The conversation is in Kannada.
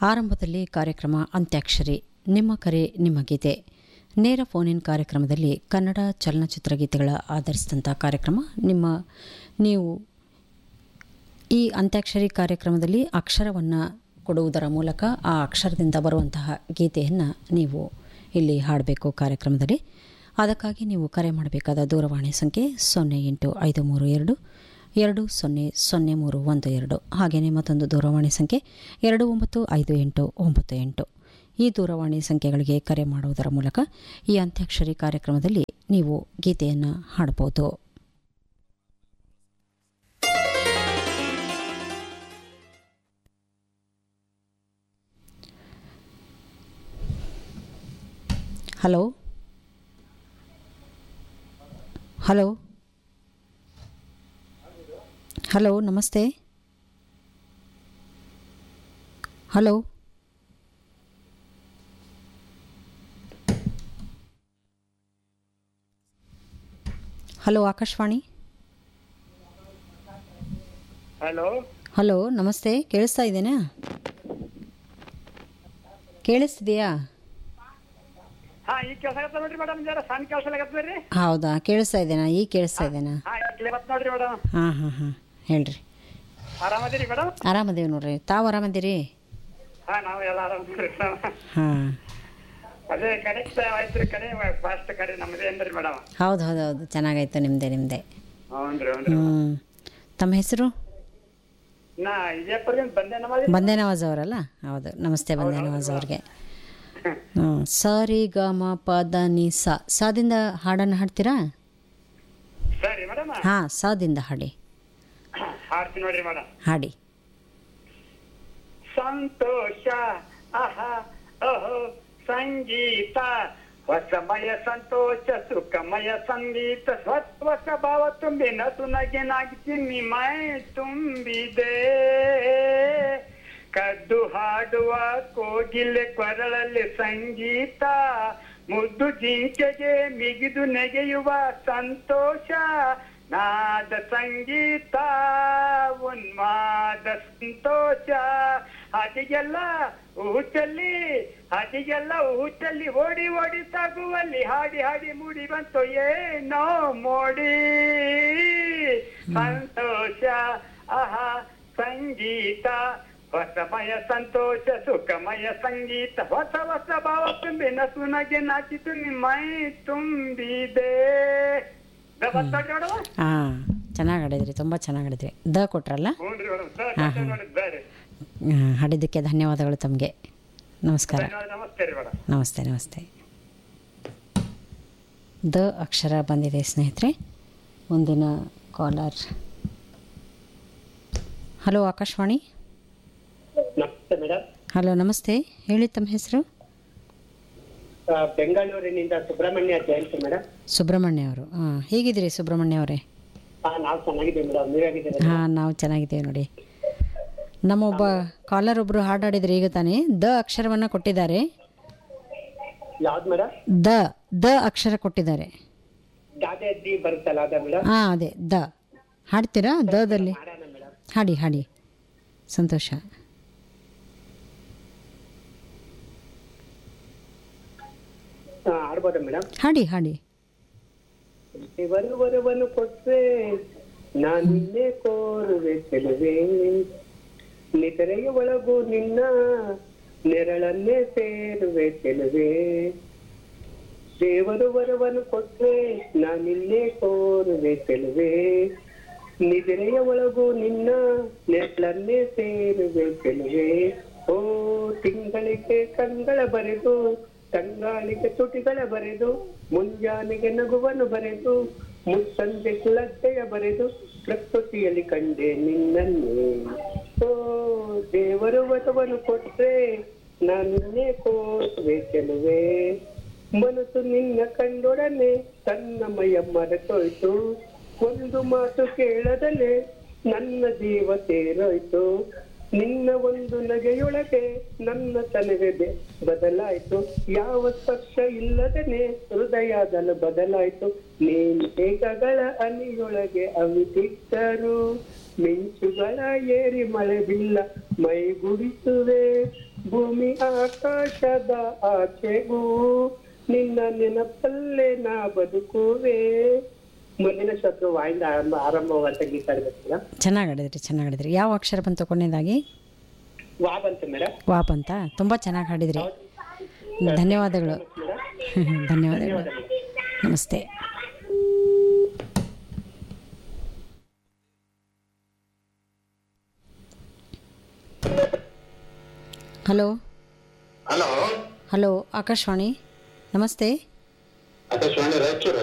ಆರಂಭದಲ್ಲಿ ಕಾರ್ಯಕ್ರಮ ಅಂತ್ಯಾಕ್ಷರಿ ನಿಮ್ಮ ಕರೆ ನಿಮ್ಮ ಗೀತೆ ನೇರ ಫೋನ್ ಇನ್ ಕಾರ್ಯಕ್ರಮದಲ್ಲಿ ಕನ್ನಡ ಚಲನಚಿತ್ರ ಗೀತೆಗಳ ಆಧರಿಸಿದಂಥ ಕಾರ್ಯಕ್ರಮ ನಿಮ್ಮ ನೀವು ಈ ಅಂತ್ಯಾಕ್ಷರಿ ಕಾರ್ಯಕ್ರಮದಲ್ಲಿ ಅಕ್ಷರವನ್ನು ಕೊಡುವುದರ ಮೂಲಕ ಆ ಅಕ್ಷರದಿಂದ ಬರುವಂತಹ ಗೀತೆಯನ್ನು ನೀವು ಇಲ್ಲಿ ಹಾಡಬೇಕು ಕಾರ್ಯಕ್ರಮದಲ್ಲಿ ಅದಕ್ಕಾಗಿ ನೀವು ಕರೆ ಮಾಡಬೇಕಾದ ದೂರವಾಣಿ ಸಂಖ್ಯೆ ಸೊನ್ನೆ ಎಂಟು ಐದು ಮೂರು ಎರಡು ಎರಡು ಸೊನ್ನೆ ಸೊನ್ನೆ ಮೂರು ಒಂದು ಎರಡು ಹಾಗೆಯೇ ಮತ್ತೊಂದು ದೂರವಾಣಿ ಸಂಖ್ಯೆ ಎರಡು ಒಂಬತ್ತು ಐದು ಎಂಟು ಒಂಬತ್ತು ಎಂಟು ಈ ದೂರವಾಣಿ ಸಂಖ್ಯೆಗಳಿಗೆ ಕರೆ ಮಾಡುವುದರ ಮೂಲಕ ಈ ಅಂತ್ಯಾಕ್ಷರಿ ಕಾರ್ಯಕ್ರಮದಲ್ಲಿ ನೀವು ಗೀತೆಯನ್ನು ಹಾಡ್ಬೋದು ಹಲೋ ಹಲೋ ಹಲೋ ನಮಸ್ತೆ hello hello Akashvani hello hello ನಮಸ್ತೆ ಕೇಳಿಸ್ತಾ ಇದ್ದೇನಾ ಕೇಳಿಸ್ತಿದೆಯಾ ಹಾ ಈಗ ಕೆಲಸ ಆಗತ್ತ ನೋಡ್ರಿ ಮೇಡಮ್ ಜರ ಸಣ್ಣ ಕೆಲಸ ಆಗತ್ತ ರೀ ಹೌದಾ ಕೇಳಿಸ್ತಾ ಇದ್ದೇನಾ ಈಗ ಕೇಳಿಸ್ತಾ ಇದ್ದೇನಾ ಹಾ ಈಗ ಬತ್ ನೋಡ್ರಿ ಮೇಡಮ್ ಹಾಂ ಹಾಂ ಹಾಂ ಹೇಳ್ರಿ ಆರಾಮದಿರಿ ಮೇಡಮ್ ಆರಾಮದೇವಿ ನೋಡ್ರಿ ತಾವು ಆರಾಮದಿರಿ ಹಾ ನಾವು ಎಲ್ಲ ಆರಾಮದಿರಿ ಮೇಡಮ್ ಹಾಂ ಅದೇ ಕನೆಕ್ಟ್ ಆಯ್ತ್ರಿ ಕಡೆ ಫಾಸ್ಟ್ ಕಡೆ ನಮ್ದೇ ಏನ್ರಿ ಮೇಡಮ್ ಹೌದು ಹೌದು ಹೌದು ಚೆನ್ನಾಗಾಯ್ತು ನಿಮ್ಮದೇ ನಿಮ್ಮದೇ ಹೌನ್ರಿ ಹೌನ್ರಿ ಹ್ಞೂ ತಮ್ಮ ಹೆಸರು ನಾ ವಿಜಯಪುರದಿಂದ ಬಂದೆ ನಮ್ಮದಿ ಬಂದೇ ನವಾಜ್ ಅವರಲ್ಲ ಹೌದು ನಮಸ್ತೆ ಬಂದೇ ನವಾಜ್ ಅವ್ರಿಗೆ ಹ್ಞೂ ಸರಿ ಗ ಮ ಪ ದ ನಿ ಸ ಸಾದಿಂದ ಹಾಡನ್ನು ಹಾಡ್ತೀರಾ ಸರಿ ಮೇಡಮ್ ಹಾಂ ಸಾದಿಂದ ಹಾಡಿ ಹಾಡ್ತೀನಿ ನೋಡ್ರಿ ಮೇಡಮ್ ಹಾಡಿ ಸಂತೋಷ ಅಹ ಅಹೋ ಸಂಗೀತ ಹೊಸಮಯ ಸಂತೋಷ ಸುಖಮಯ ಸಂಗೀತ ಸ್ವತ್ ಹೊಸ ಭಾವ ತುಂಬಿ ನಸು ನಗೆ ನಾಗಿ ಮೈ ತುಂಬಿದೆ ಕದ್ದು ಹಾಡುವ ಕೋಗಿಲೆ ಕೊರಳಲ್ಲಿ ಸಂಗೀತ ಮುದ್ದು ಜಿಂಕೆಗೆ ಮಿಗಿದು ನೆಗೆಯುವ ಸಂತೋಷ ನಾದ ಸಂಗೀತ ಉನ್ಮಾದ ಸಂತೋಷ ಹಾದಿಗೆಲ್ಲ ಊಚಲ್ಲಿ ಹಾದಿಗೆಲ್ಲ ಊಚಲ್ಲಿ ಓಡಿ ಓಡಿ ಸಾಗುವಲ್ಲಿ ಹಾಡಿ ಹಾಡಿ ಮೂಡಿ ಬಂತು ಏನೋ ಮೋಡಿ ಸಂತೋಷ ಆಹಾ ಸಂಗೀತ ಹೊಸಮಯ ಸಂತೋಷ ಸುಖಮಯ ಸಂಗೀತ ಹೊಸ ಹೊಸ ಭಾವ ತುಂಬಿ ನಸು ನಗೆ ನಾಚಿತು ಮೈ ತುಂಬಿದೆ ದ ಬರ್ತಾಡ್ರಿ ಮೇಡಮ್ ಹಾಂ ಚೆನ್ನಾಗಿ ಹಾಡಿದ್ರಿ ತುಂಬ ಚೆನ್ನಾಗಿ ಹಾಡಿದ್ರಿ ದ ಕೊಟ್ರಲ್ಲ ಹ್ಞೂನ್ರಿ ಮೇಡಮ್ ಸರ್ ಹಾ, ಹಾ. ನೋಡಿದ್ದಾರೆ ಹ್ಮ್, ಹಾಡಿದ್ದಕ್ಕೆ ಧನ್ಯವಾದಗಳು ತಮಗೆ ನಮಸ್ಕಾರ ಧನ್ಯವಾದ ನಮಸ್ತೆ ರೀ ಮೇಡಮ್ ನಮಸ್ತೆ ನಮಸ್ತೆ ದ ಅಕ್ಷರ ಬಂದಿದೆ ಸ್ನೇಹಿತರೆ ಮುಂದಿನ ಕಾಲರ್ ಹಲೋ ಆಕಾಶವಾಣಿ ನಮಸ್ತೆ ಮೇಡಮ್ ಹಲೋ ನಮಸ್ತೆ ಹೇಳಿ ತಮ್ಮ ಹೆಸರು ಆ, ಬೆಂಗಳೂರಿನಿಂದ ಸುಬ್ರಹ್ಮಣ್ಯ ಜಯಂತಿ ಮೇಡಮ್ ಸುಬ್ರಹ್ಮಣ್ಯ ಅವರು ಹಾಂ ಹೇಗಿದ್ದೀರಿ ಸುಬ್ರಹ್ಮಣ್ಯ ಅವರೇ ಹಾ ನಾವು ಚೆನ್ನಾಗಿದ್ದೀವಿ ಮೇಡಮ್ ನೀವಾಗಿದ್ದೀರಾ ಹಾಂ ನಾವು ಚೆನ್ನಾಗಿದ್ದೇವೆ ನೋಡಿ ನಮ್ಮೊಬ್ಬ ಕಾಲರ್ ಒಬ್ಬರು ಹಾಡಾಡಿದ್ರು ಈಗ ತಾನೇ ದ ಅಕ್ಷರವನ್ನು ಕೊಟ್ಟಿದ್ದಾರೆ ಯಾವ್ದು ಮೇಡಮ್ ದ ದ ಅಕ್ಷರ ಕೊಟ್ಟಿದ್ದಾರೆ ಗಾದೆ ದಿ ಬರುತ್ತಲ್ಲ ಅದ ಮೇಡಮ್ ಹಾಂ ಅದೇ ದ ಹಾಡ್ತೀರಾ ದದಲ್ಲಿ ಮಾಡೋಣ ಮೇಡಮ್ ಹಾಡಿ ಹಾಡಿ ಸಂತೋಷ ಹಾ ಆಡ್ಬೋದಾ ಮೇಡಮ್ ಹಾಡಿ ಹಾಡಿ ದೇವರು ವರವನ್ನು ಕೊಟ್ರೆ ನಾನಿನ್ನೆ ಕೋರುವೆ ಚೆಲುವೆ ನಿದ್ರೆಯ ಒಳಗು ನಿನ್ನ ನೆರಳನ್ನೇ ಸೇರುವೆ ಚೆಲುವೆ ದೇವರು ವರವನ್ನು ಕೊಟ್ರೆ ನಾನಿನ್ನೆ ಕೋರುವೆ ಚೆಲುವೆ ನಿದ್ರೆಯ ಒಳಗು ನಿನ್ನ ನೆರಳನ್ನೇ ಸೇರುವೆ ಚೆಲುವೆ ಓ ತಿಂಗಳಿಗೆ ಕಂಗಳ ಬರೆದು ತಂಗಾಳಿಗೆ ತುಟಿಗಳ ಬರೆದು ಮುಂಜಾನೆಗೆ ನಗುವನ್ನು ಬರೆದು ಮುಸ್ಸಂಜೆ ಲಜ್ಜೆಯ ಬರೆದು ಪ್ರಕೃತಿಯಲ್ಲಿ ಕಂಡೆ ನಿನ್ನನ್ನೇ ಓ ದೇವರು ವಧವನ್ನು ಕೊಟ್ರೆ ನನ್ನೇ ಕೋರುವೆ ಚೆಲುವೆ ಮನಸ್ಸು ನಿನ್ನ ಕಂಡೊಡನೆ ತನ್ನ ಮಯ ಮರೆತೋಯ್ತು ಒಂದು ಮಾತು ಕೇಳದಲೆ ನನ್ನ ಜೀವ ಸೇರೋಯ್ತು ನಿನ್ನ ಒಂದು ನಗೆಯೊಳಗೆ ನನ್ನ ತನವೇ ಬೆ- ಬದಲಾಯ್ತು ಯಾವ ಸ್ಪರ್ಶ ಇಲ್ಲದನೆ ಹೃದಯದಲು ಬದಲಾಯ್ತು ನೀನ್ ಮೇಘಗಳ ಅನಿಯೊಳಗೆ ಅವಿತಿದ್ದರು ಮಿಂಚುಗಳ ಏರಿ ಮಳೆ ಬಿಲ್ಲ ಮೈಗುಡಿಸುವೆ ಭೂಮಿ ಆಕಾಶದ ಆಚೆಗೂ ನಿನ್ನ ನೆನಪಲ್ಲೇ ನಾ ಬದುಕುವೆ ಮುಂದಿನ ಶಬ್ದ ವಾಯಿಂದ ಆರಂಭ ಆರಂಭವಾದ ಗೀತ ಇರ್ಬೇಕಲ್ಲ ಚೆನ್ನಾಗಿ ಹಾಡಿದ್ರಿ ಚೆನ್ನಾಗಿ ಹಾಡಿದ್ರಿ ಯಾವ ಅಕ್ಷರ ಬಂತು ಕೊನೆಯದಾಗಿ ವಾ ಬಂತು ಮೇಡಮ್ ವಾಪ್ ಅಂತ ತುಂಬ ಚೆನ್ನಾಗಿ ಹಾಡಿದ್ರಿ ಧನ್ಯವಾದಗಳು ಧನ್ಯವಾದಗಳು ನಮಸ್ತೆ ಹಲೋ ಹಲೋ ಹಲೋ ಆಕಾಶವಾಣಿ ನಮಸ್ತೆ ಆಕಾಶವಾಣಿ ರಾಯಚೂರು